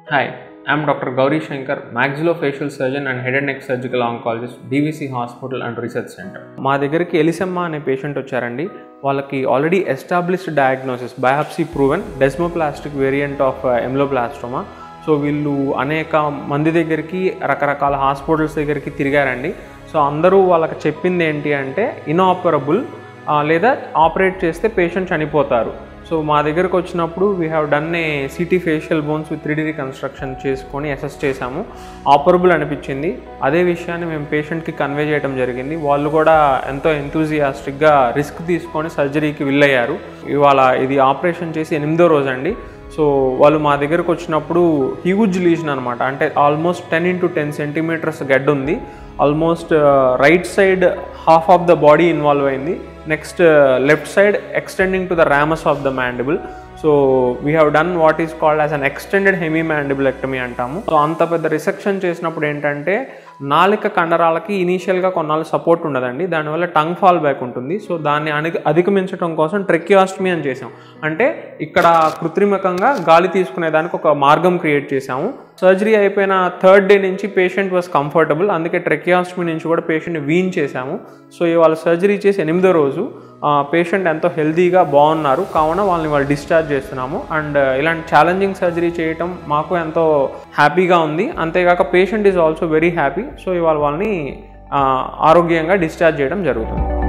Hi, I'm Dr. Gauri Shankar, maxillofacial surgeon and head and neck surgical oncologist, DVC Hospital and Research Center. మా దగ్గరికి ఎలిసెమ్మ అనే patient వచ్చారండి వాళ్ళకి already established diagnosis biopsy proven desmoplastic variant of ameloblastoma so వీళ్ళు అనేక మంది దగ్గరికి రకరకాల హాస్పిటల్స్ దగ్గరికి తిరిగారండి సో అందరూ వాళ్ళకి చెప్పింది ఏంటి అంటే ఇనాపరబుల్ లేదా ఆపరేట్ చేస్తే పేషెంట్ చనిపోతారు సో మా దగ్గరకు వచ్చినప్పుడు we have done a CT facial bones with three reconstruction చేసుకొని అసెస్ చేశాము ఆపరబుల్ అనిపించింది అదే విషయాన్ని మేము పేషెంట్కి కన్వే చేయడం జరిగింది వాళ్ళు కూడా ఎంతో ఎంతూజియాస్టిక్గా రిస్క్ తీసుకొని సర్జరీకి వెళ్ళయ్యారు ఇవాళ ఇది ఆపరేషన్ చేసి ఎనిమిదో రోజు అండి సో వాళ్ళు మా దగ్గరకు వచ్చినప్పుడు హ్యూజ్ లీజన్ అనమాట అంటే almost ten into ten centimetres గడ్డ ఉంది almost right side half of the body involve అయింది next left side extending to the ramus of the mandible so we have done what is called as an extended hemi mandibulectomy అంటాము so అంత పెద్ద resection చేసినప్పుడు ఏంటంటే నాలిక కండరాలకి ఇనీషియల్గా కొన్నాళ్ళు support ఉండదండి దానివల్ల టంగ్ ఫాల్ బ్యాక్ ఉంటుంది సో దాన్ని అణి అధిగమించడం కోసం ట్రెక్యాస్టమీ అని చేసాం అంటే ఇక్కడ కృత్రిమకంగా గాలి తీసుకునేదానికి ఒక మార్గం క్రియేట్ చేసాము సర్జరీ అయిపోయిన థర్డ్ డే నుంచి పేషెంట్ వాస్ కంఫర్టబుల్ అందుకే ట్రెక్యాస్టమీ నుంచి కూడా పేషెంట్ వీన్ చేశాము సో ఇవాళ సర్జరీ చేసి ఎనిమిదో రోజు పేషెంట్ ఎంతో హెల్తీగా బాగున్నారు కావున వాళ్ళని వాళ్ళు డిశ్చార్జ్ చేస్తున్నాము అండ్ ఇలాంటి ఛాలెంజింగ్ సర్జరీ చేయటం మాకు ఎంతో హ్యాపీగా ఉంది అంతేకాక patient is also very happy so ఇవాళ వాళ్ళని ఆరోగ్యంగా డిశ్చార్జ్ చేయడం జరుగుతుంది